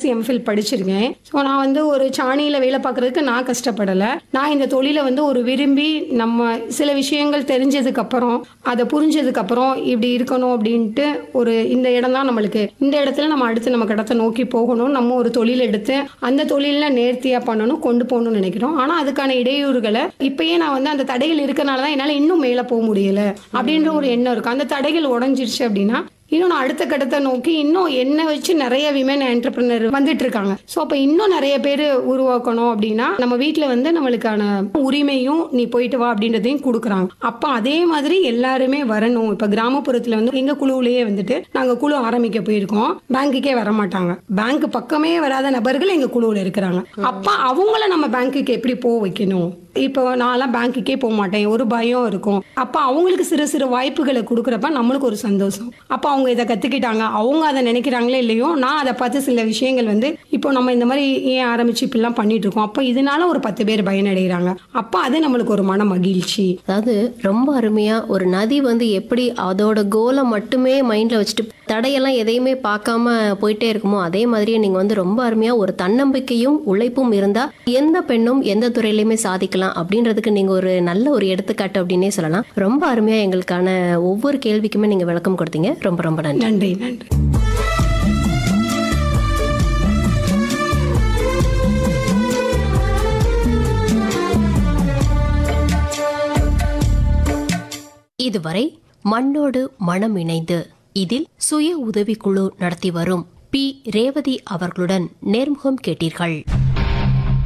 MSc MPhil படிச்சிருக்கேன் so நான் வந்து ஒரு சாணியில் வேலை பார்க்குறதுக்கு நான் கஷ்டப்படலை நான் இந்த தொழிலை வந்து ஒரு விரும்பி நம்ம சில விஷயங்கள் தெரிஞ்சதுக்கப்புறம் அதை புரிஞ்சதுக்கப்புறம் இப்படி இருக்கணும் அப்படின்ட்டு ஒரு இந்த இடம் தான் நம்மளுக்கு இந்த இடத்துல நம்ம அடுத்து நம்ம கடத்தை நோக்கி போகணும் நம்ம ஒரு தொழில் எடுத்து அந்த தொழிலில் நேர்த்தியாக பண்ணணும் கொண்டு போகணும்னு நினைக்கிறோம் ஆனால் அதுக்கான இடையூறுகளை இப்பயே நான் வந்து அந்த தடைகள் இருக்கனால தான் என்னால் இன்னும் மேலே போக முடியல அப்படின்ற ஒரு எண்ணம் இருக்கு அந்த தடைகள் உடஞ்சிருச்சு அப்படின்னா இன்னும் நான் அடுத்த கட்டத்தை நோக்கி இன்னும் என்ன வச்சு நிறைய விமன் என்டர்பிரினர் வந்துட்டு இருக்காங்க ஸோ அப்போ இன்னும் நிறைய பேர் உருவாக்கணும் அப்படின்னா நம்ம வீட்டில் வந்து நம்மளுக்கான உரிமையும் நீ போயிட்டு வா அப்படின்றதையும் கொடுக்குறாங்க அப்போ அதே மாதிரி எல்லாருமே வரணும் இப்போ கிராமப்புறத்தில் வந்து எங்கள் குழுவிலேயே வந்துட்டு நாங்கள் குழு ஆரம்பிக்க போயிருக்கோம் பேங்க்குக்கே வர மாட்டாங்க பேங்க் பக்கமே வராத நபர்கள் எங்கள் குழுவில் இருக்கிறாங்க அப்போ அவங்கள நம்ம பேங்க்குக்கு எப்படி போக வைக்கணும் இப்போ நான்லாம் பேங்க்குக்கே போக மாட்டேன் ஒரு பயம் இருக்கும் அப்போ அவங்களுக்கு சிறு சிறு வாய்ப்புகளை கொடுக்குறப்ப நம்மளுக்கு ஒரு சந்தோஷம் அப்போ அவங்க இதை கற்றுக்கிட்டாங்க அவங்க அதை நினைக்கிறாங்களே இல்லையோ நான் அதை பார்த்து சில விஷயங்கள் வந்து இப்போ நம்ம இந்த மாதிரி ஏன் ஆரம்பிச்சு இப்படிலாம் பண்ணிட்டு இருக்கோம் அப்போ இதனால ஒரு பத்து பேர் பயனடைகிறாங்க அப்போ அது நம்மளுக்கு ஒரு மன மகிழ்ச்சி அதாவது ரொம்ப அருமையா ஒரு நதி வந்து எப்படி அதோட கோலை மட்டுமே மைண்ட்ல வச்சுட்டு தடையெல்லாம் எதையுமே பார்க்காம போயிட்டே இருக்குமோ அதே மாதிரியே நீங்க வந்து ரொம்ப அருமையா ஒரு தன்னம்பிக்கையும் உழைப்பும் இருந்தா எந்த பெண்ணும் எந்த துறையிலையுமே சாதிக்கலாம் அப்படின்றதுக்கு நீங்க ஒரு நல்ல ஒரு எடுத்துக்காட்டு அப்படின்னே சொல்லலாம் ரொம்ப அருமையா எங்களுக்கான ஒவ்வொரு கேள்விக்குமே நீங்க விளக்கம் கொடுத்தீங்க ரொம்ப ரொம்ப நன்றி நன்றி நன்றி இதுவரை மண்ணோடு மனம் இணைந்து இதில் சுய உதவிக்குழு நடத்தி வரும் பி ரேவதி அவர்களுடன் நேர்முகம் கேட்டீர்கள்